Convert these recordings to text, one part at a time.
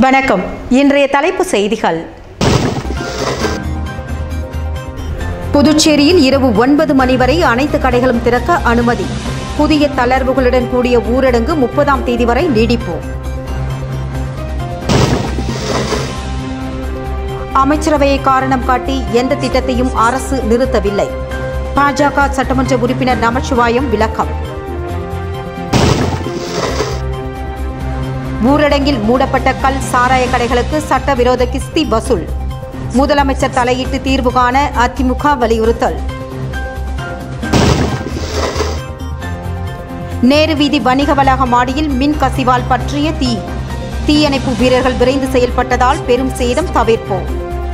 வணக்கம் இன்றைய தலைப்பு செய்திகள் புதுச்சேரியில் இரவு ஒன்பது மணி வரை அனைத்து கடைகளும் திறக்க அனுமதி புதிய தளர்வுகளுடன் கூடிய ஊரடங்கு முப்பதாம் தேதி வரை நீடிப்பு அமைச்சரவையை காரணம் காட்டி எந்த திட்டத்தையும் அரசு நிறுத்தவில்லை பாஜக சட்டமன்ற உறுப்பினர் நமச்சிவாயம் விளக்கம் ஊரடங்கில் மூடப்பட்ட கல் சாராய கடைகளுக்கு சட்டவிரோத கிஸ்தி வசூல் முதலமைச்சர் தலையிட்டு தீர்வு காண அதிமுக வலியுறுத்தல் நேரு வீதி வணிக வளாக மாடியில் மின் கசிவால் பற்றிய தீ தீயணைப்பு வீரர்கள் விரைந்து செயல்பட்டதால் பெரும் சேதம் தவிர்ப்போம்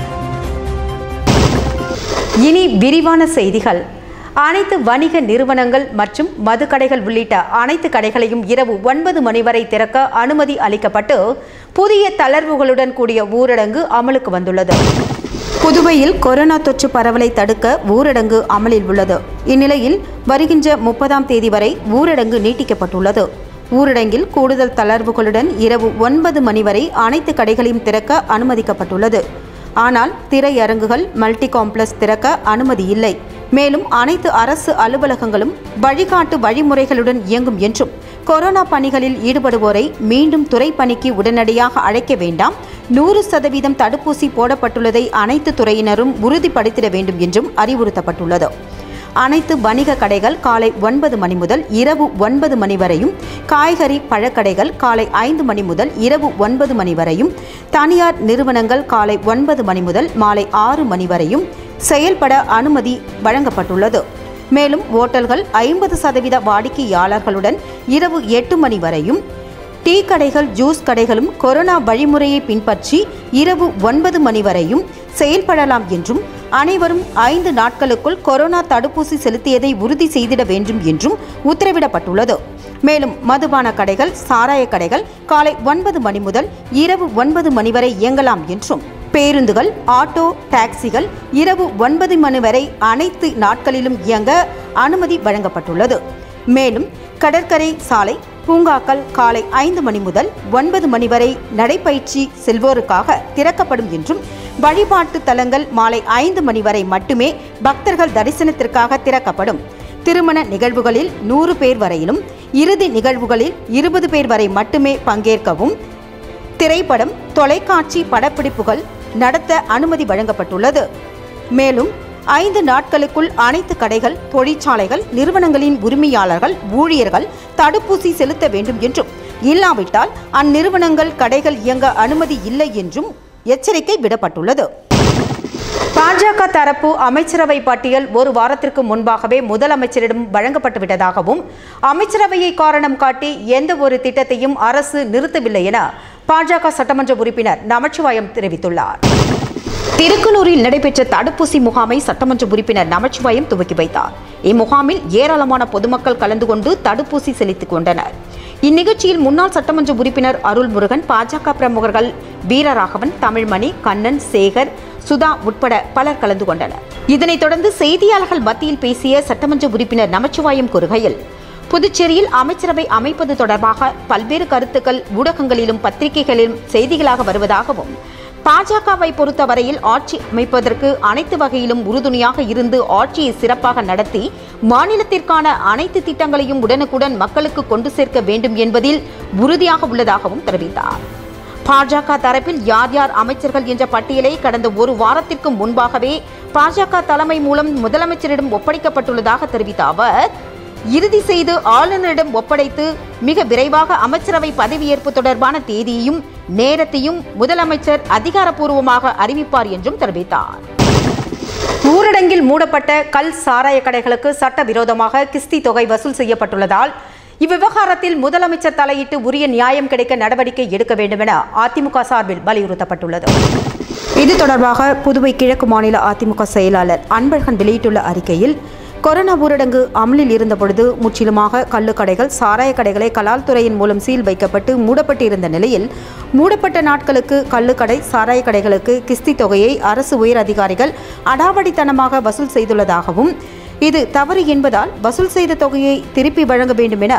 இனி விரிவான செய்திகள் அனைத்து வணிக நிறுவனங்கள் மற்றும் மதுக்கடைகள் உள்ளிட்ட அனைத்து கடைகளையும் இரவு ஒன்பது மணி வரை திறக்க அனுமதி அளிக்கப்பட்டு புதிய தளர்வுகளுடன் கூடிய ஊரடங்கு அமலுக்கு வந்துள்ளது புதுவையில் கொரோனா தொற்று பரவலை தடுக்க ஊரடங்கு அமலில் உள்ளது இந்நிலையில் வருகின்ற முப்பதாம் தேதி வரை ஊரடங்கு நீட்டிக்கப்பட்டுள்ளது ஊரடங்கில் கூடுதல் தளர்வுகளுடன் இரவு ஒன்பது மணி வரை அனைத்து கடைகளையும் திறக்க அனுமதிக்கப்பட்டுள்ளது ஆனால் திரையரங்குகள் மல்டி காம்ப்ளெக்ஸ் திறக்க அனுமதி இல்லை மேலும் அனைத்து அரசு அலுவலகங்களும் வழிகாட்டு வழிமுறைகளுடன் இயங்கும் என்றும் கொரோனா பணிகளில் ஈடுபடுவோரை மீண்டும் துறை பணிக்கு உடனடியாக அழைக்க வேண்டாம் நூறு சதவீதம் தடுப்பூசி போடப்பட்டுள்ளதை அனைத்து துறையினரும் உறுதிப்படுத்திட வேண்டும் என்றும் அறிவுறுத்தப்பட்டுள்ளது அனைத்து வணிக கடைகள் காலை ஒன்பது மணி முதல் இரவு ஒன்பது மணி வரையும் காய்கறி பழக்கடைகள் காலை ஐந்து மணி முதல் இரவு ஒன்பது மணி வரையும் தனியார் நிறுவனங்கள் காலை ஒன்பது மணி முதல் மாலை ஆறு மணி வரையும் செயல்பட அனுமதி வழங்கப்பட்டுள்ளது மேலும் ஓட்டல்கள் ஐம்பது சதவீத வாடிக்கையாளர்களுடன் இரவு எட்டு மணி வரையும் டீ கடைகள் ஜூஸ் கடைகளும் கொரோனா வழிமுறையை பின்பற்றி இரவு ஒன்பது மணி வரையும் செயல்படலாம் என்றும் அனைவரும் ஐந்து நாட்களுக்குள் கொரோனா தடுப்பூசி செலுத்தியதை உறுதி செய்திட வேண்டும் என்றும் உத்தரவிடப்பட்டுள்ளது மேலும் மதுபான கடைகள் சாராய கடைகள் காலை ஒன்பது மணி முதல் இரவு ஒன்பது மணி வரை இயங்கலாம் என்றும் பேருந்துகள் ஆட்டோ டாக்ஸிகள் இரவு ஒன்பது மணி வரை அனைத்து நாட்களிலும் இயங்க அனுமதி வழங்கப்பட்டுள்ளது மேலும் கடற்கரை சாலை பூங்காக்கள் காலை ஐந்து மணி முதல் ஒன்பது மணி வரை நடைபயிற்சி செல்வோருக்காக திறக்கப்படும் என்றும் வழிபாட்டு தலங்கள் மாலை ஐந்து மணி வரை மட்டுமே பக்தர்கள் தரிசனத்திற்காக திறக்கப்படும் திருமண நிகழ்வுகளில் நூறு பேர் வரையிலும் இறுதி நிகழ்வுகளில் இருபது பேர் வரை மட்டுமே பங்கேற்கவும் திரைப்படம் தொலைக்காட்சி படப்பிடிப்புகள் நடத்த அனுமதி வழங்கப்பட்டுள்ளது மேலும் ஐந்து நாட்களுக்குள் அனைத்து கடைகள் தொழிற்சாலைகள் நிறுவனங்களின் உரிமையாளர்கள் ஊழியர்கள் தடுப்பூசி செலுத்த வேண்டும் என்றும் இல்லாவிட்டால் அந்நிறுவனங்கள் கடைகள் இயங்க அனுமதி இல்லை என்றும் எச்சரிக்கை விடப்பட்டுள்ளது பாஜக தரப்பு அமைச்சரவை பட்டியல் ஒரு வாரத்திற்கு முன்பாகவே முதலமைச்சரிடம் வழங்கப்பட்டுவிட்டதாகவும் அமைச்சரவையை காரணம் காட்டி எந்த ஒரு திட்டத்தையும் அரசு நிறுத்தவில்லை என பாஜக சட்டமன்ற உறுப்பினர் நமச்சிவாயம் தெரிவித்துள்ளார் திருக்கனூரில் நடைபெற்ற தடுப்பூசி முகாமை சட்டமன்ற உறுப்பினர் நமச்சிவாயம் துவக்கி வைத்தார் இம்முகாமில் ஏராளமான பொதுமக்கள் கலந்து கொண்டு தடுப்பூசி செலுத்திக் கொண்டனர் இந்நிகழ்ச்சியில் முன்னாள் சட்டமன்ற உறுப்பினர் அருள்முருகன் பாஜக பிரமுகர்கள் வீரராகவன் தமிழ்மணி கண்ணன் சேகர் சுதா உட்பட பலர் கலந்து கொண்டனர் இதனைத் தொடர்ந்து செய்தியாளர்கள் மத்தியில் பேசிய சட்டமன்ற உறுப்பினர் நமச்சிவாயம் கூறுகையில் புதுச்சேரியில் அமைச்சரவை அமைப்பது தொடர்பாக பல்வேறு கருத்துக்கள் ஊடகங்களிலும் பத்திரிகைகளிலும் செய்திகளாக வருவதாகவும் பாஜகவை பொறுத்தவரையில் ஆட்சி அமைப்பதற்கு அனைத்து வகையிலும் உறுதுணையாக இருந்து ஆட்சியை சிறப்பாக நடத்தி மாநிலத்திற்கான அனைத்து திட்டங்களையும் உடனுக்குடன் மக்களுக்கு கொண்டு சேர்க்க வேண்டும் என்பதில் உறுதியாக உள்ளதாகவும் தெரிவித்தார் பாஜக தரப்பில் யார் யார் அமைச்சர்கள் என்ற பட்டியலை கடந்த ஒரு வாரத்திற்கு முன்பாகவே பாஜக தலைமை மூலம் முதலமைச்சரிடம் ஒப்படைக்கப்பட்டுள்ளதாக தெரிவித்த அவர் இறுதி செய்து ஆளுநரிடம் ஒப்படைத்து மிக விரைவாக அமைச்சரவை பதவியேற்பு தொடர்பான தேதியையும் நேரத்தையும் முதலமைச்சர் அதிகாரப்பூர்வமாக அறிவிப்பார் என்றும் தெரிவித்தார் ஊரடங்கில் மூடப்பட்ட கல் சாராய கடைகளுக்கு சட்டவிரோதமாக கிஸ்தி தொகை வசூல் செய்யப்பட்டுள்ளதால் இவ்விவகாரத்தில் முதலமைச்சர் தலையிட்டு உரிய நியாயம் கிடைக்க நடவடிக்கை எடுக்க வேண்டும் என அதிமுக சார்பில் வலியுறுத்தப்பட்டுள்ளது இது தொடர்பாக புதுவை கிழக்கு மாநில அதிமுக செயலாளர் அன்பழகன் வெளியிட்டுள்ள அறிக்கையில் கொரோனா ஊரடங்கு அமலில் இருந்தபொழுது முற்றிலுமாக கள்ளுக்கடைகள் சாராய கடைகளை கலால் துறையின் மூலம் சீல் வைக்கப்பட்டு மூடப்பட்டிருந்த நிலையில் மூடப்பட்ட நாட்களுக்கு கள்ளுக்கடை சாராய கடைகளுக்கு கிஸ்தி தொகையை அரசு உயர் அதிகாரிகள் அடாவடித்தனமாக வசூல் செய்துள்ளதாகவும் இது தவறு என்பதால் வசூல் செய்த தொகையை திருப்பி வழங்க வேண்டும் என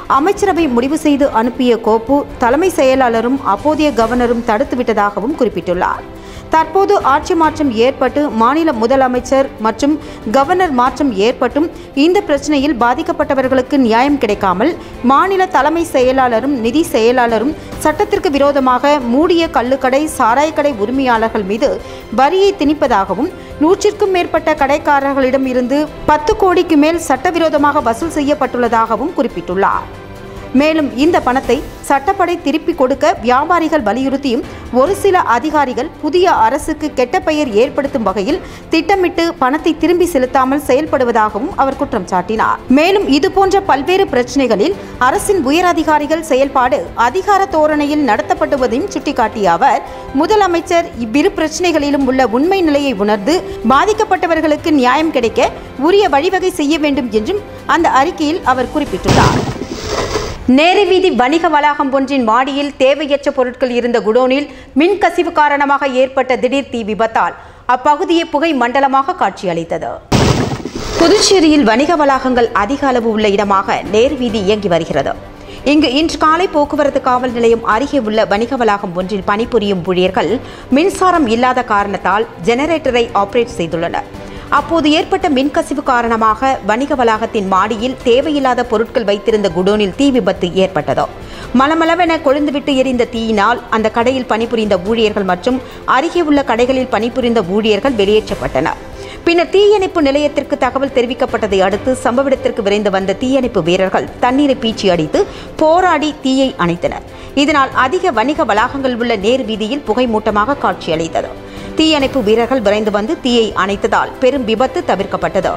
அமைச்சரவை முடிவு செய்து அனுப்பிய கோப்பு தலைமை செயலாளரும் அப்போதைய கவர்னரும் தடுத்துவிட்டதாகவும் குறிப்பிட்டுள்ளார் தற்போது ஆட்சி மாற்றம் ஏற்பட்டு மாநில முதலமைச்சர் மற்றும் கவர்னர் மாற்றம் ஏற்பட்டும் இந்த பிரச்சனையில் பாதிக்கப்பட்டவர்களுக்கு நியாயம் கிடைக்காமல் மாநில தலைமை செயலாளரும் நிதி செயலாளரும் சட்டத்திற்கு விரோதமாக மூடிய கள்ளுக்கடை சாராயக்கடை உரிமையாளர்கள் மீது வரியை திணிப்பதாகவும் நூற்றிற்கும் மேற்பட்ட கடைக்காரர்களிடம் இருந்து பத்து கோடிக்கு மேல் சட்டவிரோதமாக வசூல் செய்யப்பட்டுள்ளதாகவும் குறிப்பிட்டுள்ளார் மேலும் இந்த பணத்தை சட்டப்படை திருப்பி கொடுக்க வியாபாரிகள் வலியுறுத்தியும் ஒரு சில அதிகாரிகள் புதிய அரசுக்கு கெட்ட பெயர் ஏற்படுத்தும் வகையில் திட்டமிட்டு பணத்தை திரும்பி செலுத்தாமல் செயல்படுவதாகவும் அவர் குற்றம் சாட்டினார் மேலும் இதுபோன்ற பல்வேறு பிரச்சனைகளில் அரசின் உயர் அதிகாரிகள் செயல்பாடு அதிகார தோரணையில் நடத்தப்படுவதையும் சுட்டிக்காட்டிய அவர் முதலமைச்சர் இவ்விரு பிரச்சனைகளிலும் உள்ள உண்மை நிலையை உணர்ந்து பாதிக்கப்பட்டவர்களுக்கு நியாயம் கிடைக்க உரிய வழிவகை செய்ய வேண்டும் என்றும் அந்த அறிக்கையில் அவர் குறிப்பிட்டுள்ளார் நேருவீதி வணிக வளாகம் ஒன்றின் மாடியில் தேவையற்ற பொருட்கள் இருந்த குடோனில் மின்கசிவு காரணமாக ஏற்பட்ட திடீர் தீ விபத்தால் அப்பகுதியை புகை மண்டலமாக காட்சியளித்தது புதுச்சேரியில் வணிக வளாகங்கள் அதிக அளவு உள்ள இடமாக நேருவீதி இயங்கி வருகிறது இங்கு இன்று காலை போக்குவரத்து காவல் நிலையம் அருகே உள்ள வணிக வளாகம் ஒன்றில் பணிபுரியும் ஊழியர்கள் மின்சாரம் இல்லாத காரணத்தால் ஜெனரேட்டரை ஆபரேட் செய்துள்ளனர் அப்போது ஏற்பட்ட மின்கசிவு காரணமாக வணிக வளாகத்தின் மாடியில் தேவையில்லாத பொருட்கள் வைத்திருந்த குடோனில் தீ விபத்து ஏற்பட்டது மலமளவென கொழுந்துவிட்டு எரிந்த தீயினால் அந்த கடையில் பணிபுரிந்த ஊழியர்கள் மற்றும் அருகே உள்ள கடைகளில் பணிபுரிந்த ஊழியர்கள் வெளியேற்றப்பட்டனர் பின்னர் தீயணைப்பு நிலையத்திற்கு தகவல் தெரிவிக்கப்பட்டதை அடுத்து சம்பவ இடத்திற்கு விரைந்து வந்த தீயணைப்பு வீரர்கள் தண்ணீரை பீச்சி அடித்து போராடி தீயை அணைத்தனர் இதனால் அதிக வணிக வளாகங்கள் உள்ள நேர் வீதியில் புகை மூட்டமாக காட்சியளித்தது தீயணைப்பு வீரர்கள் விரைந்து வந்து தீயை அணைத்ததால் பெரும் விபத்து தவிர்க்கப்பட்டது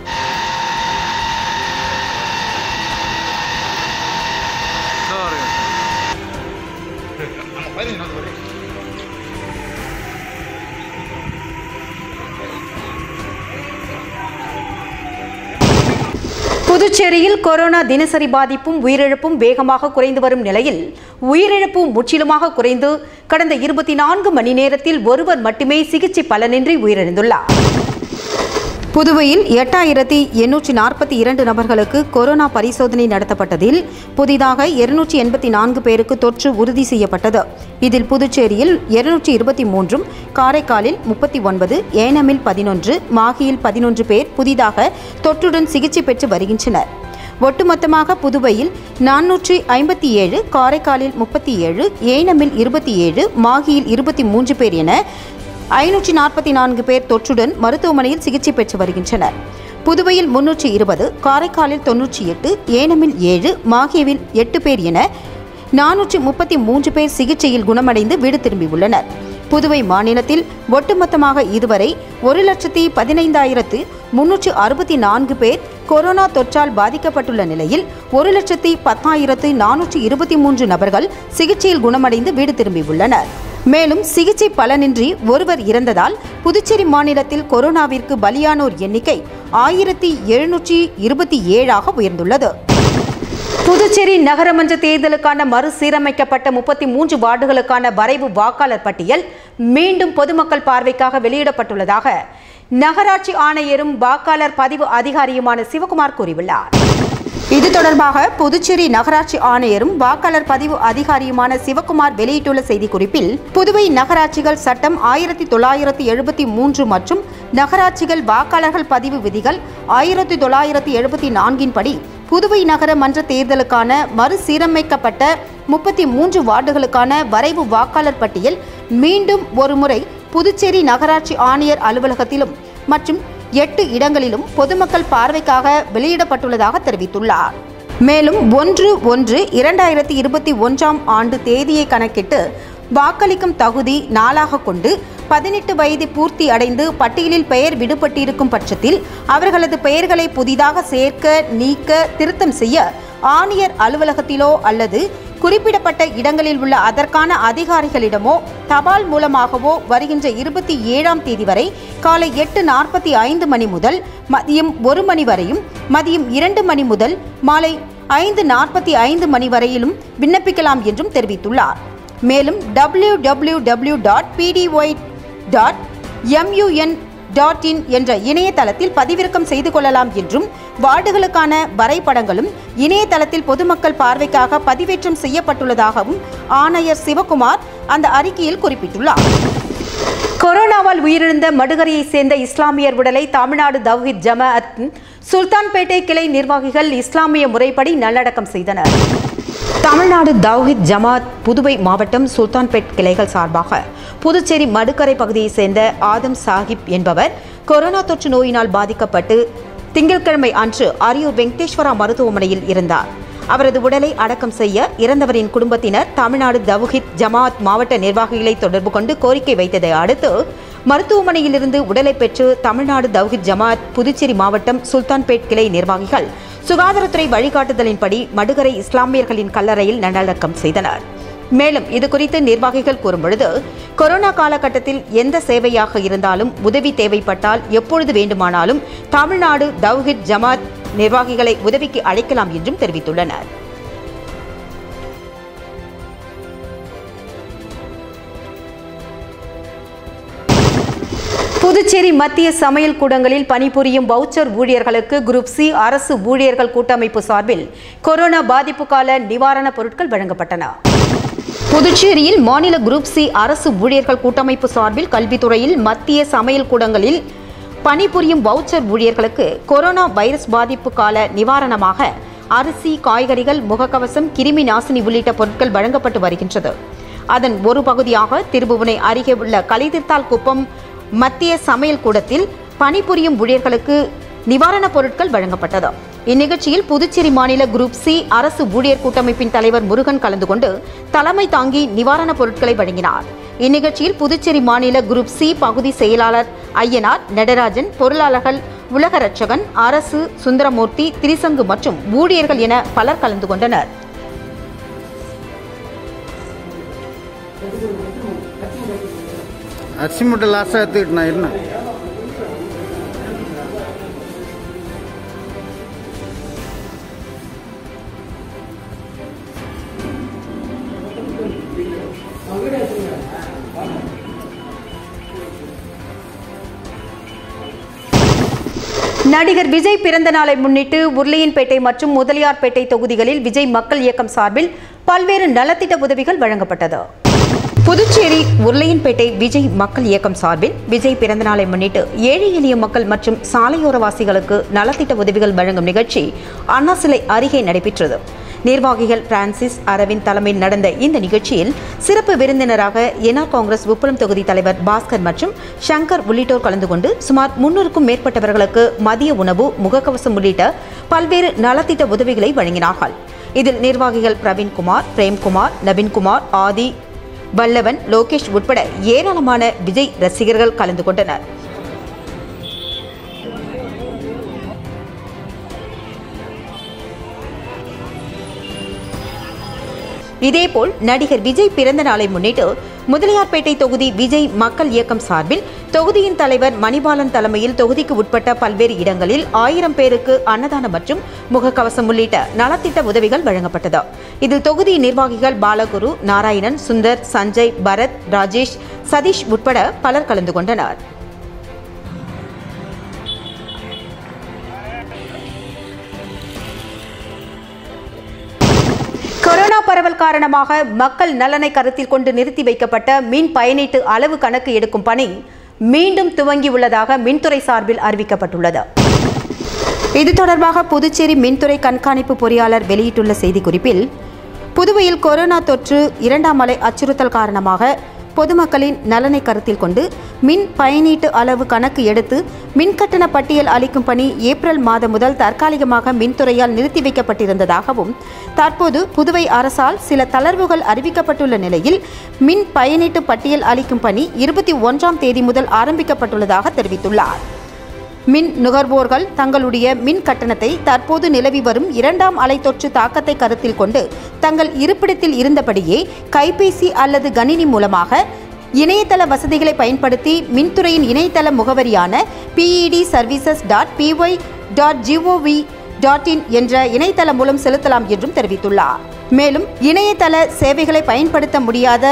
புதுச்சேரியில் கொரோனா தினசரி பாதிப்பும் உயிரிழப்பும் வேகமாக குறைந்து வரும் நிலையில் உயிரிழப்பு முற்றிலுமாக குறைந்து கடந்த இருபத்தி நான்கு மணி நேரத்தில் ஒருவர் மட்டுமே சிகிச்சை பலனின்றி உயிரிழந்துள்ளார் புதுவையில் எட்டாயிரத்தி எண்ணூற்றி நாற்பத்தி இரண்டு நபர்களுக்கு கொரோனா பரிசோதனை நடத்தப்பட்டதில் புதிதாக இருநூற்றி எண்பத்தி நான்கு பேருக்கு தொற்று உறுதி செய்யப்பட்டது இதில் புதுச்சேரியில் இருநூற்றி இருபத்தி மூன்றும் காரைக்காலில் முப்பத்தி ஒன்பது ஏனமில் பதினொன்று மாகியில் பதினொன்று பேர் புதிதாக தொற்றுடன் சிகிச்சை பெற்று வருகின்றனர் ஒட்டுமொத்தமாக புதுவையில் நானூற்றி ஐம்பத்தி ஏழு காரைக்காலில் முப்பத்தி ஏழு ஏனமில் இருபத்தி ஏழு மாகியில் இருபத்தி மூன்று பேர் என ஐநூற்றி நாற்பத்தி நான்கு பேர் தொற்றுடன் மருத்துவமனையில் சிகிச்சை பெற்று வருகின்றனர் புதுவையில் முன்னூற்றி இருபது காரைக்காலில் தொன்னூற்றி எட்டு ஏனமில் ஏழு மாஹேவில் எட்டு பேர் என நானூற்றி முப்பத்தி மூன்று பேர் சிகிச்சையில் குணமடைந்து வீடு திரும்பியுள்ளனர் புதுவை மாநிலத்தில் ஒட்டுமொத்தமாக இதுவரை ஒரு லட்சத்தி பதினைந்தாயிரத்து முன்னூற்று அறுபத்தி நான்கு பேர் கொரோனா தொற்றால் பாதிக்கப்பட்டுள்ள நிலையில் ஒரு லட்சத்தி பத்தாயிரத்து நானூற்றி இருபத்தி மூன்று நபர்கள் சிகிச்சையில் குணமடைந்து வீடு திரும்பியுள்ளனர் மேலும் சிகிச்சை பலனின்றி ஒருவர் இறந்ததால் புதுச்சேரி மாநிலத்தில் கொரோனாவிற்கு பலியானோர் எண்ணிக்கை ஆயிரத்தி எழுநூற்றி இருபத்தி ஏழாக உயர்ந்துள்ளது புதுச்சேரி நகரமன்ற தேர்தலுக்கான மறுசீரமைக்கப்பட்ட முப்பத்தி மூன்று வார்டுகளுக்கான வரைவு வாக்காளர் பட்டியல் மீண்டும் பொதுமக்கள் பார்வைக்காக வெளியிடப்பட்டுள்ளதாக நகராட்சி ஆணையரும் வாக்காளர் பதிவு அதிகாரியுமான சிவகுமார் கூறியுள்ளார் இது தொடர்பாக புதுச்சேரி நகராட்சி ஆணையரும் வாக்காளர் பதிவு அதிகாரியுமான சிவகுமார் வெளியிட்டுள்ள செய்திக்குறிப்பில் புதுவை நகராட்சிகள் சட்டம் ஆயிரத்தி தொள்ளாயிரத்தி எழுபத்தி மூன்று மற்றும் நகராட்சிகள் வாக்காளர்கள் பதிவு விதிகள் ஆயிரத்தி தொள்ளாயிரத்தி எழுபத்தி நான்கின் படி புதுவை நகர மன்ற தேர்தலுக்கான மறுசீரமைக்கப்பட்ட முப்பத்தி மூன்று வார்டுகளுக்கான வரைவு வாக்காளர் பட்டியல் மீண்டும் ஒருமுறை புதுச்சேரி நகராட்சி ஆணையர் அலுவலகத்திலும் மற்றும் எட்டு இடங்களிலும் பொதுமக்கள் பார்வைக்காக வெளியிடப்பட்டுள்ளதாக தெரிவித்துள்ளார் மேலும் ஒன்று ஒன்று இரண்டாயிரத்தி இருபத்தி ஒன்றாம் ஆண்டு தேதியை கணக்கிட்டு வாக்களிக்கும் தகுதி நாளாக கொண்டு பதினெட்டு வயது பூர்த்தி அடைந்து பட்டியலில் பெயர் விடுபட்டிருக்கும் பட்சத்தில் அவர்களது பெயர்களை புதிதாக சேர்க்க நீக்க திருத்தம் செய்ய ஆணையர் அலுவலகத்திலோ அல்லது குறிப்பிடப்பட்ட இடங்களில் உள்ள அதற்கான அதிகாரிகளிடமோ தபால் மூலமாகவோ வருகின்ற இருபத்தி ஏழாம் தேதி வரை காலை எட்டு நாற்பத்தி ஐந்து மணி முதல் மதியம் ஒரு மணி வரையும் மதியம் இரண்டு மணி முதல் மாலை ஐந்து நாற்பத்தி ஐந்து மணி வரையிலும் விண்ணப்பிக்கலாம் என்றும் தெரிவித்துள்ளார் மேலும் W W W dot PDY dot MUN dot in என்ற இணையதளத்தில் பதிவிறக்கம் செய்து கொள்ளலாம் என்றும் வார்டுகளுக்கான வரைபடங்களும் இணையதளத்தில் பொதுமக்கள் பார்வைக்காக பதிவேற்றம் செய்யப்பட்டுள்ளதாகவும் ஆணையர் சிவகுமார் அந்த அறிக்கையில் குறிப்பிட்டுள்ளார் கொரோனாவால் உயிரிழந்த மடுகரையை சேர்ந்த இஸ்லாமியர் உடலை தமிழ்நாடு தவ்ஹித் ஜமாஅத் சுல்தான்பேட்டை கிளை நிர்வாகிகள் இஸ்லாமிய முறைப்படி நல்லடக்கம் செய்தனர் தமிழ்நாடு தவ்ஹித் ஜமாத் புதுவை மாவட்டம் சுல்தான்பேட் கிளைகள் சார்பாக புதுச்சேரி மடுக்கரை பகுதியைச் சேர்ந்த ஆதம் சாஹிப் என்பவர் கொரோனா தொற்று நோயினால் பாதிக்கப்பட்டு திங்கட்கிழமை அன்று அரியூர் வெங்கடேஸ்வரா மருத்துவமனையில் இருந்தார் அவரது உடலை அடக்கம் செய்ய இறந்தவரின் குடும்பத்தினர் தமிழ்நாடு தவ்ஹித் ஜமாத் மாவட்ட நிர்வாகிகளை தொடர்பு கொண்டு கோரிக்கை வைத்ததை அடுத்து மருத்துவமனையிலிருந்து உடலை பெற்று தமிழ்நாடு தவ்ஹித் ஜமாத் புதுச்சேரி மாவட்டம் சுல்தான்பேட் கிளை நிர்வாகிகள் சுகாதாரத்துறை வழிகாட்டுதலின்படி மடுகரை இஸ்லாமியர்களின் கல்லறையில் நல்லடக்கம் செய்தனர் மேலும் இது குறித்து நிர்வாகிகள் கூறும்பொழுது கொரோனா காலகட்டத்தில் எந்த சேவையாக இருந்தாலும் உதவி தேவைப்பட்டால் எப்பொழுது வேண்டுமானாலும் தமிழ்நாடு தவ்ஹித் ஜமாத் நிர்வாகிகளை உதவிக்கு அழைக்கலாம் என்றும் தெரிவித்துள்ளனர் புதுச்சேரி மத்திய சமையல் கூடங்களில் பணிபுரியும் வவுச்சர் ஊழியர்களுக்கு குரூப் சி அரசு ஊழியர்கள் கூட்டமைப்பு சார்பில் கொரோனா பாதிப்பு கால நிவாரணப் பொருட்கள் வழங்கப்பட்டன புதுச்சேரியில் மாநில குரூப் சி அரசு ஊழியர்கள் கூட்டமைப்பு சார்பில் கல்வித்துறையில் மத்திய சமையல் கூடங்களில் பணிபுரியும் வவுச்சர் ஊழியர்களுக்கு கொரோனா வைரஸ் பாதிப்பு கால நிவாரணமாக அரிசி காய்கறிகள் முகக்கவசம் கிருமி நாசினி உள்ளிட்ட பொருட்கள் வழங்கப்பட்டு வருகின்றது அதன் ஒரு பகுதியாக திருபுவனை அருகே உள்ள கலிதிர்த்தால் குப்பம் மத்திய சமையல் கூடத்தில் பணிபுரியும் ஊழியர்களுக்கு நிவாரணப் பொருட்கள் வழங்கப்பட்டது இந்நிகழ்ச்சியில் புதுச்சேரி மாநில குரூப் சி அரசு ஊழியர் கூட்டமைப்பின் தலைவர் முருகன் கலந்து கொண்டு தலைமை தாங்கி நிவாரணப் பொருட்களை வழங்கினார் இந்நிகழ்ச்சியில் புதுச்சேரி மாநில குரூப் சி பகுதி செயலாளர் ஐயனார் நடராஜன் பொருளாளர்கள் உலக ரட்சகன் அரசு சுந்தரமூர்த்தி திரிசங்கு மற்றும் ஊழியர்கள் என பலர் கலந்து கொண்டனர் அரிசி மூட்டை லாஸ்ட்டாக எடுத்துக்கிட்டு நான் இருந்தேன் நடிகர் விஜய் பிறந்த நாளை முன்னிட்டு உருளையன்பேட்டை மற்றும் முதலியார்பேட்டை தொகுதிகளில் விஜய் மக்கள் இயக்கம் சார்பில் பல்வேறு நலத்திட்ட உதவிகள் வழங்கப்பட்டது புதுச்சேரி உருளையன்பேட்டை விஜய் மக்கள் இயக்கம் சார்பில் விஜய் பிறந்த நாளை முன்னிட்டு ஏழை எளிய மக்கள் மற்றும் சாலையோரவாசிகளுக்கு நலத்திட்ட உதவிகள் வழங்கும் நிகழ்ச்சி அண்ணா சிலை அருகே நடைபெற்றது நிர்வாகிகள் பிரான்சிஸ் அரவிந்த் தலைமையில் நடந்த இந்த நிகழ்ச்சியில் சிறப்பு விருந்தினராக என்ஆர் காங்கிரஸ் உப்பளம் தொகுதி தலைவர் பாஸ்கர் மற்றும் சங்கர் உள்ளிட்டோர் கலந்து கொண்டு சுமார் முன்னூறுக்கும் மேற்பட்டவர்களுக்கு மதிய உணவு முகக்கவசம் உள்ளிட்ட பல்வேறு நலத்திட்ட உதவிகளை வழங்கினார்கள் இதில் நிர்வாகிகள் பிரவீன்குமார் பிரேம்குமார் நவீன்குமார் ஆதி வல்லவன் லோகேஷ் உட்பட ஏராளமான விஜய் ரசிகர்கள் கலந்து கொண்டனர் இதேபோல் நடிகர் விஜய் பிறந்த நாளை முன்னிட்டு முதலியார்பேட்டை தொகுதி விஜய் மக்கள் இயக்கம் சார்பில் தொகுதியின் தலைவர் மணிபாலன் தலைமையில் தொகுதிக்கு உட்பட்ட பல்வேறு இடங்களில் ஆயிரம் பேருக்கு அன்னதானம் மற்றும் முகக்கவசம் உள்ளிட்ட நலத்திட்ட உதவிகள் வழங்கப்பட்டது இதில் தொகுதி நிர்வாகிகள் பாலகுரு நாராயணன் சுந்தர் சஞ்சய் பரத் ராஜேஷ் சதீஷ் உட்பட பலர் கலந்து கொண்டனர் கொரோனா பரவல் காரணமாக மக்கள் நலனை கருத்தில் கொண்டு நிறுத்தி வைக்கப்பட்ட மின் பயனீட்டு அளவு கணக்கு எடுக்கும் பணி மீண்டும் துவங்கியுள்ளதாக மின்துறை சார்பில் அறிவிக்கப்பட்டுள்ளது இது தொடர்பாக புதுச்சேரி மின்துறை கண்காணிப்பு பொறியாளர் வெளியிட்டுள்ள செய்திக்குறிப்பில் புதுவையில் கொரோனா தொற்று இரண்டாம் அலை அச்சுறுத்தல் காரணமாக பொதுமக்களின் நலனை கருத்தில் கொண்டு மின் பயனீட்டு அளவு கணக்கு எடுத்து மின்கட்டண பட்டியல் அளிக்கும் பணி ஏப்ரல் மாதம் முதல் தற்காலிகமாக மின்துறையால் நிறுத்தி வைக்கப்பட்டிருந்ததாகவும் தற்போது புதுவை அரசால் சில தளர்வுகள் அறிவிக்கப்பட்டுள்ள நிலையில் மின் பயனீட்டு பட்டியல் அளிக்கும் பணி இருபத்தி ஒன்றாம் தேதி முதல் ஆரம்பிக்கப்பட்டுள்ளதாக தெரிவித்துள்ளார் மின் நுகர்வோர்கள் தங்களுடைய மின் கட்டணத்தை தற்போது நிலவி வரும் இரண்டாம் அலை தொற்று தாக்கத்தை கருத்தில் கொண்டு தங்கள் இருப்பிடத்தில் இருந்தபடியே கைபேசி அல்லது கணினி மூலமாக இணையதள வசதிகளை பயன்படுத்தி மின்துறையின் இணையதள முகவரியான PED services dot PY dot GOV dot in என்ற இணையதளம் மூலம் செலுத்தலாம் என்றும் தெரிவித்துள்ளார் மேலும் இணையதள சேவைகளை பயன்படுத்த முடியாத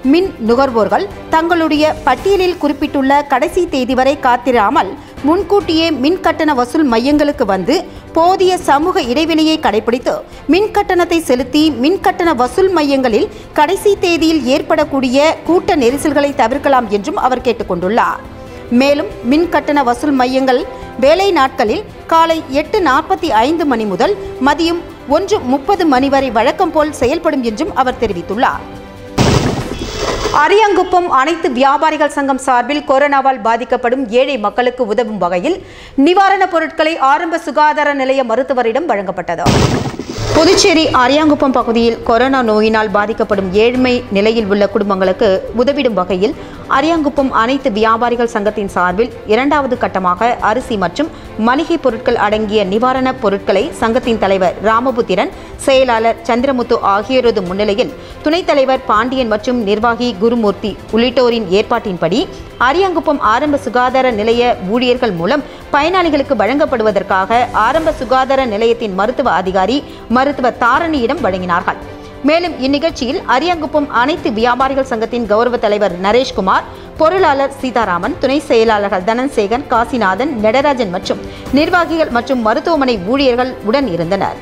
மின் நுகர்வோர்கள் தங்களுடைய பட்டியலில் குறிப்பிட்டுள்ள கடைசி தேதி வரை காத்திராமல் முன்கூட்டியே மின் கட்டண வசூல் மையங்களுக்கு வந்து போதிய சமூக இடைவெளியை கடைபிடித்து மின் கட்டணத்தை செலுத்தி மின் கட்டண வசூல் மையங்களில் கடைசி தேதியில் ஏற்படக்கூடிய கூட்ட நெரிசல்களை தவிர்க்கலாம் என்றும் அவர் கேட்டுக்கொண்டுள்ளார் மேலும் மின் கட்டண வசூல் மையங்கள் வேலை நாட்களில் காலை எட்டு நாற்பத்தி ஐந்து மணி முதல் மதியம் ஒன்று முப்பது மணி வரை வழக்கம் போல் செயல்படும் என்றும் அவர் தெரிவித்துள்ளார் அரியாங்குப்பம் அனைத்து வியாபாரிகள் சங்கம் சார்பில் கொரோனாவால் பாதிக்கப்படும் ஏழை மக்களுக்கு உதவும் வகையில் நிவாரணப் பொருட்களை ஆரம்ப சுகாதார நிலைய மருத்துவரிடம் வழங்கப்பட்டது புதுச்சேரி அரியாங்குப்பம் பகுதியில் கொரோனா நோயினால் பாதிக்கப்படும் ஏழ்மை நிலையில் உள்ள குடும்பங்களுக்கு உதவிடும் வகையில் அரியாங்குப்பம் அனைத்து வியாபாரிகள் சங்கத்தின் சார்பில் இரண்டாவது கட்டமாக அரிசி மற்றும் மளிகை பொருட்கள் அடங்கிய நிவாரணப் பொருட்களை சங்கத்தின் தலைவர் ராமபுத்திரன் செயலாளர் சந்திரமுத்து ஆகியோரது முன்னிலையில் துணைத் தலைவர் பாண்டியன் மற்றும் நிர்வாகி குருமூர்த்தி உள்ளிட்டோரின் ஏற்பாட்டின்படி அரியாங்குப்பம் ஆரம்ப சுகாதார நிலைய ஊழியர்கள் மூலம் பயனாளிகளுக்கு வழங்கப்படுவதற்காக ஆரம்ப சுகாதார நிலையத்தின் மருத்துவ அதிகாரி மருத்துவர் தாரணியிடம் வழங்கினார்கள் மேலும் இந்நிகழ்ச்சியில் அரியாங்குப்பம் அனைத்து வியாபாரிகள் சங்கத்தின் கௌரவ தலைவர் நரேஷ்குமார் பொருளாளர் சீதாராமன் துணை செயலாளர்கள் தனன்சேகன் காசிநாதன் நடராஜன் மற்றும் நிர்வாகிகள் மற்றும் மருத்துவமனை ஊழியர்கள் உடன் இருந்தனர்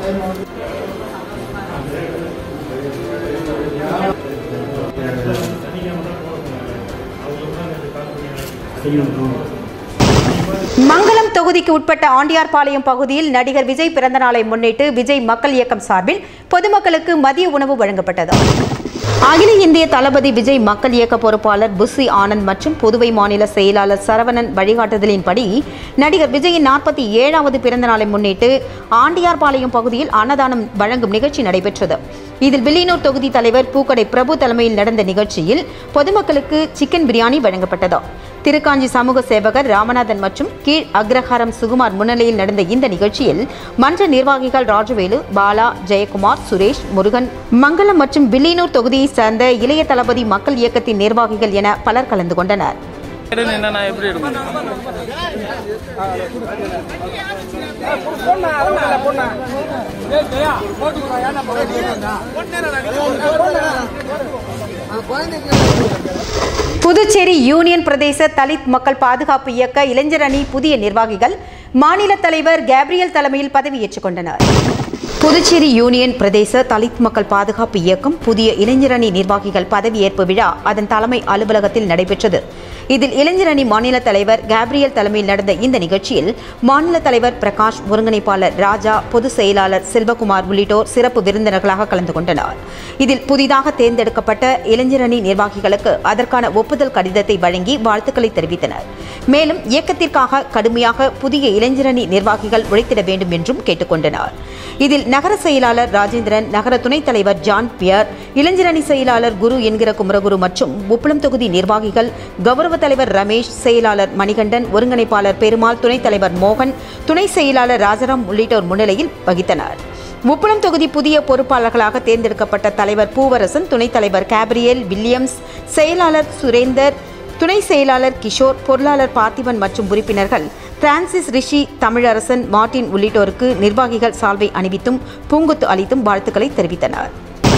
மங்களம் தொகுதிக்கு உட்பட்ட ஆண்டியார்பாளையம் பகுதியில் நடிகர் விஜய் பிறந்த நாளை முன்னிட்டு விஜய் மக்கள் இயக்கம் சார்பில் பொதுமக்களுக்கு மதிய உணவு வழங்கப்பட்டது அகில இந்திய தளபதி விஜய் மக்கள் இயக்க பொறுப்பாளர் புஸ்ஸி ஆனந்த் மற்றும் புதுவை மாநில செயலாளர் சரவணன் வழிகாட்டுதலின்படி நடிகர் விஜயின் நாற்பத்தி ஏழாவது பிறந்த நாளை முன்னிட்டு ஆண்டியார்பாளையம் பகுதியில் அன்னதானம் வழங்கும் நிகழ்ச்சி நடைபெற்றது இதில் வில்லியனூர் தொகுதி தலைவர் பூக்கடை பிரபு தலைமையில் நடந்த நிகழ்ச்சியில் பொதுமக்களுக்கு சிக்கன் பிரியாணி வழங்கப்பட்டது திருக்காஞ்சி சமூக சேவகர் ராமநாதன் மற்றும் கீழ் அக்ரஹாரம் சுகுமார் முன்னிலையில் நடந்த இந்த நிகழ்ச்சியில் மன்ற நிர்வாகிகள் ராஜவேலு பாலா ஜெயக்குமார் சுரேஷ் முருகன் மங்களம் மற்றும் வில்லியனூர் தொகுதியைச் சேர்ந்த இளைய தளபதி மக்கள் இயக்கத்தின் நிர்வாகிகள் என பலர் கலந்து கொண்டனர் இடையில என்னன்னா எப்படி இருக்கும் புதுச்சேரி யூனியன் பிரதேச தலித் மக்கள் பாதுகாப்பு இயக்க இளைஞர் அணி புதிய நிர்வாகிகள் மாநில தலைவர் கேப்ரியல் தலைமையில் பதவியேற்றுக் கொண்டனர் புதுச்சேரி யூனியன் பிரதேச தலித் மக்கள் பாதுகாப்பு இயக்கம் புதிய இளைஞரணி நிர்வாகிகள் பதவியேற்பு விழா அதன் தலைமை அலுவலகத்தில் நடைபெற்றது இதில் இளைஞரணி மாநில தலைவர் கேப்ரியல் தலைமையில் நடந்த இந்த நிகழ்ச்சியில் மாநில தலைவர் பிரகாஷ் ஒருங்கிணைப்பாளர் ராஜா பொதுச் செயலாளர் செல்வகுமார் உள்ளிட்டோர் சிறப்பு விருந்தினர்களாக கலந்து கொண்டனர் இதில் புதிதாக தேர்ந்தெடுக்கப்பட்ட இளைஞரணி நிர்வாகிகளுக்கு அதற்கான ஒப்புதல் கடிதத்தை வழங்கி வாழ்த்துக்களை தெரிவித்தனர் மேலும் இயக்கத்திற்காக கடுமையாக புதிய இளைஞரணி நிர்வாகிகள் உழைத்திட வேண்டும் என்றும் கேட்டுக்கொண்டனர் இதில் நகர செயலாளர் ராஜேந்திரன் நகர துணைத் தலைவர் ஜான் பியர் இளைஞரணி செயலாளர் குரு என்கிற குமரகுரு மற்றும் உப்பளம் தொகுதி நிர்வாகிகள் கௌரவ தலைவர் ரமேஷ் செயலாளர் மணிகண்டன் ஒருங்கிணைப்பாளர் பெருமாள் துணைத் தலைவர் மோகன் துணை செயலாளர் ராஜாராம் உள்ளிட்டோர் முன்னிலையில் வகித்தனர் உப்பளம் தொகுதி புதிய பொறுப்பாளர்களாக தேர்ந்தெடுக்கப்பட்ட தலைவர் பூவரசன் துணைத் தலைவர் கேப்ரியல் வில்லியம்ஸ் செயலாளர் சுரேந்தர் துணை செயலாளர் கிஷோர் பொருளாளர் பார்த்திபன் மற்றும் உறுப்பினர்கள் பிரான்சிஸ் ரிஷி தமிழரசன் மார்ட்டின் உள்ளிட்டோருக்கு நிர்வாகிகள் சால்வை அணிவித்தும் பூங்குத்து அளித்தும் வாழ்த்துக்களை தெரிவித்தனர்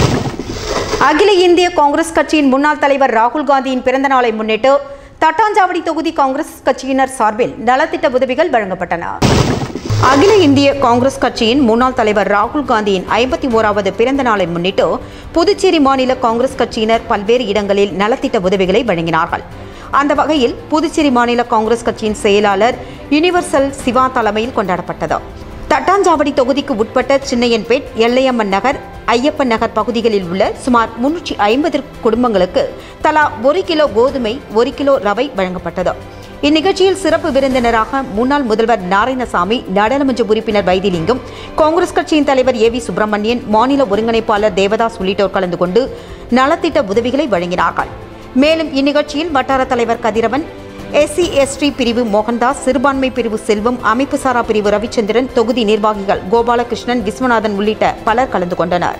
அகில இந்திய காங்கிரஸ் கட்சியின் முன்னாள் தலைவர் ராகுல் காந்தியின் பிறந்த நாளை முன்னிட்டு தட்டாஞ்சாவடி தொகுதி காங்கிரஸ் கட்சியினர் சார்பில் நலத்திட்ட உதவிகள் வழங்கப்பட்டன அகில இந்திய காங்கிரஸ் கட்சியின் முன்னாள் தலைவர் ராகுல் காந்தியின் ஐம்பத்தி ஓராவது பிறந்த நாளை முன்னிட்டு புதுச்சேரி மாநில காங்கிரஸ் கட்சியினர் பல்வேறு இடங்களில் நலத்திட்ட உதவிகளை வழங்கினார்கள் அந்த வகையில் புதுச்சேரி மாநில காங்கிரஸ் கட்சியின் செயலாளர் யுனிவர்சல் சிவா தலைமையில் கொண்டாடப்பட்டது தட்டாஞ்சாவடி தொகுதிக்கு உட்பட்ட சின்னையன்பேட் எல்லையம்மன் நகர் ஐயப்பன் நகர் பகுதிகளில் உள்ள சுமார் முன்னூற்றி ஐம்பது குடும்பங்களுக்கு தலா ஒரு கிலோ கோதுமை ஒரு கிலோ ரவை வழங்கப்பட்டது இந்நிகழ்ச்சியில் சிறப்பு விருந்தினராக முன்னாள் முதல்வர் நாராயணசாமி நாடாளுமன்ற உறுப்பினர் வைத்திலிங்கம் காங்கிரஸ் கட்சியின் தலைவர் ஏ வி சுப்பிரமணியன் மாநில ஒருங்கிணைப்பாளர் தேவதாஸ் உள்ளிட்டோர் கலந்து கொண்டு நலத்திட்ட உதவிகளை வழங்கினார்கள் மேலும் இந்நிகழ்ச்சியில் வட்டார தலைவர் கதிரவன் எஸ்சி எஸ்டி பிரிவு மோகன்தாஸ் சிறுபான்மை பிரிவு செல்வம் அமைப்பு சாரா பிரிவு ரவிச்சந்திரன் தொகுதி நிர்வாகிகள் கோபாலகிருஷ்ணன் விஸ்வநாதன் உள்ளிட்ட பலர் கலந்து கொண்டனர்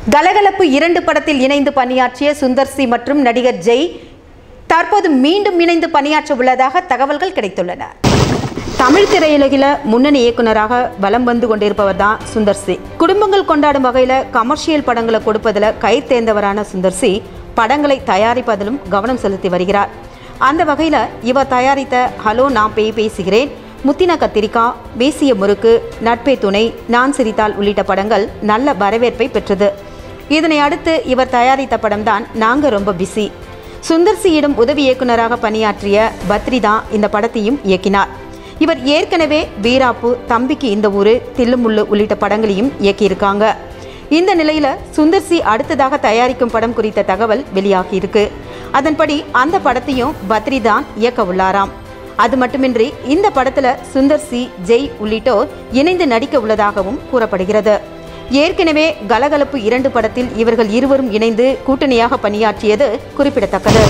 கலகலப்பு இரண்டு படத்தில் இணைந்து பணியாற்றிய சுந்தர் சி மற்றும் நடிகர் ஜெய் தற்போது மீண்டும் இணைந்து பணியாற்ற உள்ளதாக தகவல்கள் கிடைத்துள்ளன தமிழ் திரையுலகில முன்னணி இயக்குனராக வலம் வந்து கொண்டிருப்பவர் தான் சுந்தர் சி குடும்பங்கள் கொண்டாடும் வகையில் கமர்ஷியல் படங்களை கொடுப்பதில் கை தேர்ந்தவரான சுந்தர் சி படங்களை தயாரிப்பதிலும் கவனம் செலுத்தி வருகிறார் அந்த வகையில் இவர் தயாரித்த ஹலோ நான் பேய் பேசுகிறேன் முத்தின கத்திரிக்கா பேசிய முறுக்கு நட்பே துணை நான் சிரித்தால் உள்ளிட்ட படங்கள் நல்ல வரவேற்பை பெற்றது இதனை அடுத்து இவர் தயாரித்த படம்தான் நாங்க ரொம்ப பிஸி சுந்தர் சியிடம் உதவி இயக்குனராக பணியாற்றிய பத்ரி தான் இந்த படத்தையும் இயக்கினார் இவர் ஏற்கனவே வீராப்பு தம்பிக்கு இந்த ஊரு தில்லுமுள்ளு உள்ளிட்ட படங்களையும் இயக்கியிருக்காங்க இந்த நிலையில சுந்தர் சி அடுத்ததாக தயாரிக்கும் படம் குறித்த தகவல் வெளியாகியிருக்கு அதன்படி அந்த படத்தையும் பத்ரி தான் இயக்க உள்ளாராம் அது மட்டுமின்றி இந்த படத்துல சுந்தர் சி ஜெய் உள்ளிட்டோர் இணைந்து நடிக்க உள்ளதாகவும் கூறப்படுகிறது ஏற்கனவே கலகலப்பு இரண்டு படத்தில் இவர்கள் இருவரும் இணைந்து கூட்டணியாக பணியாற்றியது குறிப்பிடத்தக்கது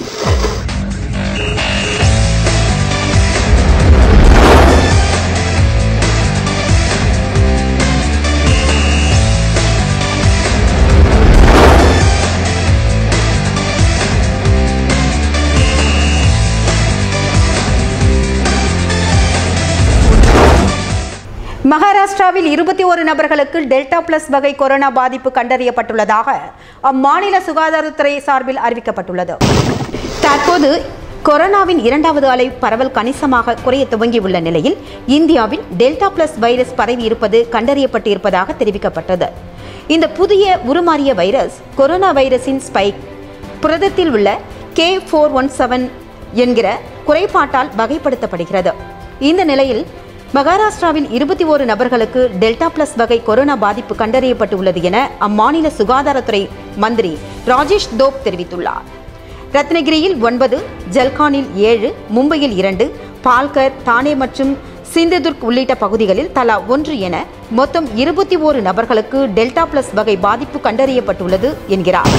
மகாராஷ்டிராவில் இருபத்தி ஒரு நபர்களுக்கு டெல்டா பிளஸ் வகை கொரோனா பாதிப்பு கண்டறியப்பட்டுள்ளதாக அம்மாநில சுகாதாரத்துறை சார்பில் அறிவிக்கப்பட்டுள்ளது தற்போது கொரோனாவின் இரண்டாவது அலை பரவல் கணிசமாக குறைய துவங்கியுள்ள நிலையில் இந்தியாவில் டெல்டா பிளஸ் வைரஸ் பரவி இருப்பது கண்டறியப்பட்டிருப்பதாக தெரிவிக்கப்பட்டது இந்த புதிய உருமாறிய வைரஸ் கொரோனா வைரஸின் ஸ்பைக் புரதத்தில் உள்ள கே ஃபோர் ஒன் செவன் என்கிற குறைபாட்டால் வகைப்படுத்தப்படுகிறது இந்த நிலையில் மகாராஷ்டிராவில் இருபத்தி ஓரு நபர்களுக்கு டெல்டா பிளஸ் வகை கொரோனா பாதிப்பு கண்டறியப்பட்டுள்ளது என அம்மாநில சுகாதாரத்துறை மந்திரி ராஜேஷ் தோப் தெரிவித்துள்ளார் ரத்னகிரியில் ஒன்பது ஜல்கானில் ஏழு மும்பையில் இரண்டு பால்கர் தானே மற்றும் சிந்துதுர்க் உள்ளிட்ட பகுதிகளில் தலா ஒன்று என மொத்தம் இருபத்தி ஓரு நபர்களுக்கு டெல்டா பிளஸ் வகை பாதிப்பு கண்டறியப்பட்டுள்ளது என்கிறார்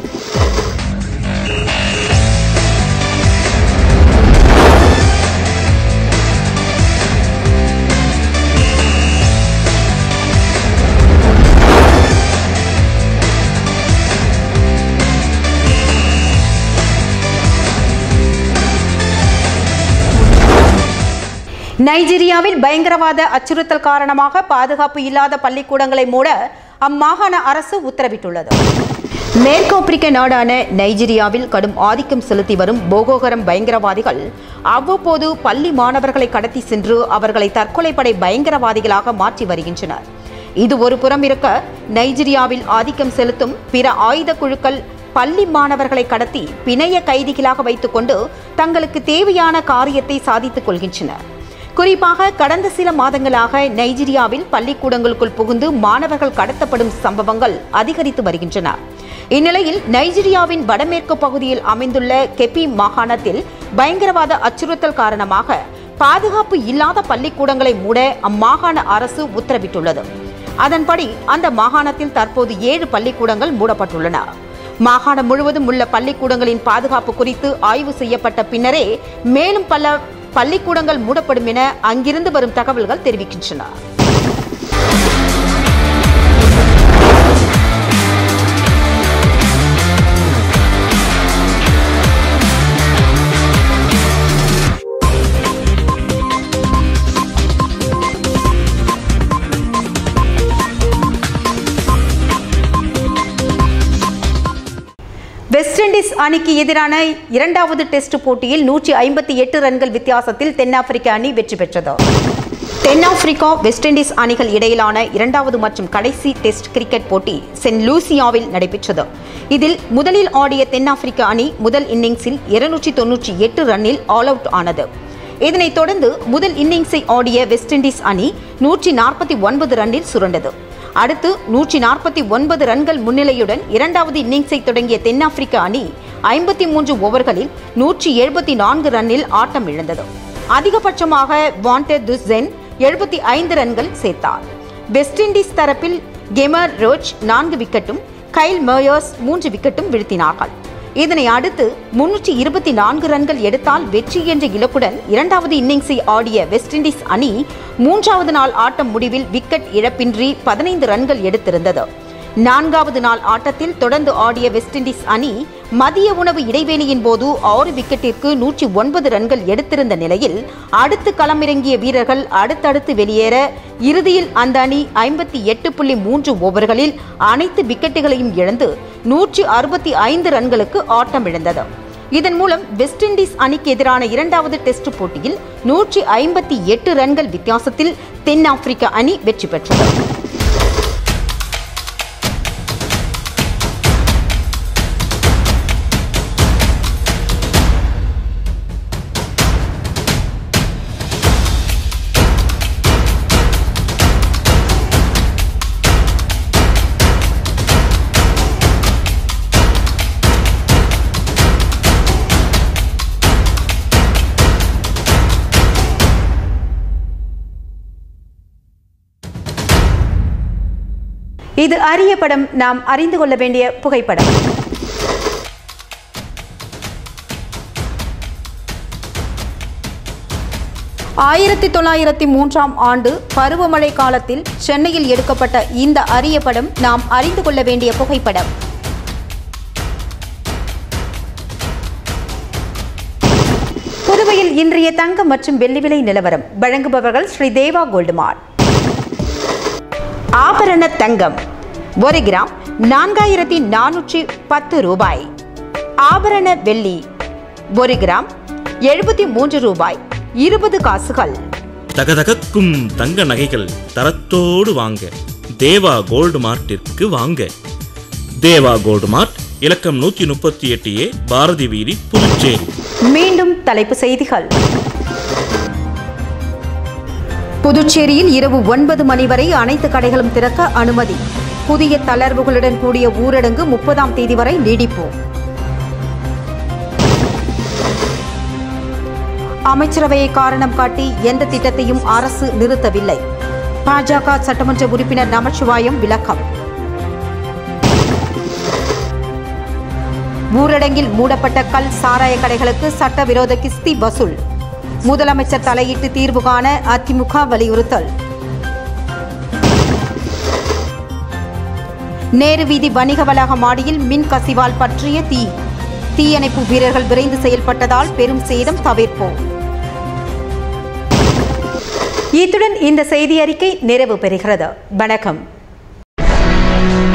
நைஜீரியாவில் பயங்கரவாத அச்சுறுத்தல் காரணமாக பாதுகாப்பு இல்லாத பள்ளிக்கூடங்களை மூட அம்மாகாண அரசு உத்தரவிட்டுள்ளது மேற்கு ஆப்பிரிக்க நாடான நைஜீரியாவில் கடும் ஆதிக்கம் செலுத்தி வரும் போகோகரம் பயங்கரவாதிகள் அவ்வப்போது பள்ளி மாணவர்களை கடத்தி சென்று அவர்களை தற்கொலைப்படை பயங்கரவாதிகளாக மாற்றி வருகின்றனர் இது ஒரு புறம் இருக்க நைஜீரியாவில் ஆதிக்கம் செலுத்தும் பிற ஆயுத குழுக்கள் பள்ளி மாணவர்களை கடத்தி பிணைய கைதிகளாக வைத்துக்கொண்டு தங்களுக்கு தேவையான காரியத்தை சாதித்துக் கொள்கின்றனர் குறிப்பாக கடந்த சில மாதங்களாக நைஜீரியாவில் பள்ளிக்கூடங்களுக்குள் புகுந்து மாணவர்கள் கடத்தப்படும் சம்பவங்கள் அதிகரித்து வருகின்றன இந்நிலையில் நைஜீரியாவின் வடமேற்கு பகுதியில் அமைந்துள்ள கெப்பி மாகாணத்தில் பயங்கரவாத அச்சுறுத்தல் காரணமாக பாதுகாப்பு இல்லாத பள்ளிக்கூடங்களை மூட அம்மாகாண அரசு உத்தரவிட்டுள்ளது அதன்படி அந்த மாகாணத்தில் தற்போது ஏழு பள்ளிக்கூடங்கள் மூடப்பட்டுள்ளன மாகாணம் முழுவதும் உள்ள பள்ளிக்கூடங்களின் பாதுகாப்பு குறித்து ஆய்வு செய்யப்பட்ட பின்னரே மேலும் பல பள்ளிக்கூடங்கள் மூடப்படும் என அங்கிருந்து வரும் தகவல்கள் தெரிவிக்கின்றன வெஸ்ட் இண்டீஸ் அணிக்கு எதிரான இரண்டாவது டெஸ்ட் போட்டியில் நூற்றி ஐம்பத்தி எட்டு ரன்கள் வித்தியாசத்தில் தென்னாப்பிரிக்க அணி வெற்றி பெற்றது தென்னாப்பிரிக்கா வெஸ்ட் இண்டீஸ் அணிகள் இடையிலான இரண்டாவது மற்றும் கடைசி டெஸ்ட் கிரிக்கெட் போட்டி சென்ட் லூசியாவில் நடைபெற்றது இதில் முதலில் ஆடிய தென்னாப்பிரிக்க அணி முதல் இன்னிங்ஸில் இருநூற்றி தொன்னூற்றி எட்டு ரன்னில் ஆல் அவுட் ஆனது இதனைத் தொடர்ந்து முதல் இன்னிங்ஸை ஆடிய வெஸ்ட் இண்டீஸ் அணி நூற்றி நாற்பத்தி ஒன்பது ரன்னில் சுரண்டது அடுத்து நூற்றி நாற்பத்தி ஒன்பது ரன்கள் முன்னிலையுடன் இரண்டாவது இன்னிங்ஸை தொடங்கிய தென்னாப்பிரிக்க அணி ஐம்பத்தி மூன்று ஓவர்களில் நூற்றி எழுபத்தி நான்கு ரன்னில் ஆட்டம் இழந்தது அதிகபட்சமாக வாண்டே துஸ்ஸென் எழுபத்தி ஐந்து ரன்கள் சேர்த்தார் வெஸ்ட் இண்டீஸ் தரப்பில் கெமர் ரோச் நான்கு விக்கெட்டும் கைல் மேயர்ஸ் மூன்று விக்கெட்டும் வீழ்த்தினார்கள் இதனை அடுத்து முன்னூற்றி இருபத்தி நான்கு ரன்கள் எடுத்தால் வெற்றி என்ற இலக்குடன் இரண்டாவது இன்னிங்ஸை ஆடிய வெஸ்ட் இண்டீஸ் அணி மூன்றாவது நாள் ஆட்டம் முடிவில் விக்கெட் இழப்பின்றி பதினைந்து ரன்கள் எடுத்திருந்தது நான்காவது நாள் ஆட்டத்தில் தொடர்ந்து ஆடிய வெஸ்ட் இண்டீஸ் அணி மதிய உணவு இடைவேளையின் போது ஆறு விக்கெட்டிற்கு நூற்றி ஒன்பது ரன்கள் எடுத்திருந்த நிலையில் அடுத்து களமிறங்கிய வீரர்கள் அடுத்தடுத்து வெளியேற இறுதியில் அந்த அணி ஐம்பத்தி எட்டு புள்ளி மூன்று ஓவர்களில் அனைத்து விக்கெட்டுகளையும் இழந்து நூற்றி அறுபத்தி ஐந்து ரன்களுக்கு ஆட்டமிழந்தது இதன் மூலம் வெஸ்ட் இண்டீஸ் அணிக்கு எதிரான இரண்டாவது டெஸ்ட் போட்டியில் நூற்றி ஐம்பத்தி எட்டு ரன்கள் வித்தியாசத்தில் தென்னாப்பிரிக்க அணி வெற்றி பெற்றது இது அரிய படம் நாம் அறிந்து கொள்ள வேண்டிய புகைப்படம் ஆயிரத்தி தொள்ளாயிரத்தி மூன்றாம் ஆண்டு பருவமழை காலத்தில் சென்னையில் எடுக்கப்பட்ட இந்த அரிய படம் நாம் அறிந்து கொள்ள வேண்டிய புகைப்படம் புதுவையில் இன்றைய தங்கம் மற்றும் வெள்ளி விலை நிலவரம் வழங்குபவர்கள் ஸ்ரீ தேவா கோல்டுமார்ட் ஆபரண தங்கம் ஒரு கிராம் நான்காயிரத்தி நானூற்றி பத்து ரூபாய் ஆபரண வெள்ளி ஒரு கிராம் எழுபத்தி மூன்று ரூபாய் இருபது காசுகள் தகதகக்கும் தங்க நகைகள் தரத்தோடு வாங்க தேவா கோல்டு மார்ட்டிற்கு வாங்க தேவா கோல்டு மார்ட் இலக்கம் நூற்றி முப்பத்தி எட்டு ஏ பாரதி வீதி புதுச்சேரி மீண்டும் தலைப்பு செய்திகள் புதுச்சேரியில் இரவு ஒன்பது மணி வரை அனைத்து கடைகளும் திறக்க அனுமதி புதிய தளர்வுகளுடன் கூடிய ஊரடங்கு முப்பதாம் தேதி வரை நீடிப்பு அமைச்சரவையை காரணம் காட்டி எந்த திட்டத்தையும் அரசு நிறுத்தவில்லை பாஜக சட்டமன்ற உறுப்பினர் நமச்சிவாயம் விளக்கம் ஊரடங்கில் மூடப்பட்ட கல் சாராய கடைகளுக்கு சட்டவிரோத கிஸ்தி வசூல் முதலமைச்சர் தலையிட்டு தீர்வு காண அதிமுக வலியுறுத்தல் நேரு வீதி வணிக வளாக மாடியில் மின் கசிவால் பற்றிய தீ தீயணைப்பு வீரர்கள் விரைந்து செயல்பட்டதால் பெரும் சேதம் தவிர்ப்போம் இத்துடன் இந்த செய்தி அறிக்கை நிறைவு பெறுகிறது வணக்கம்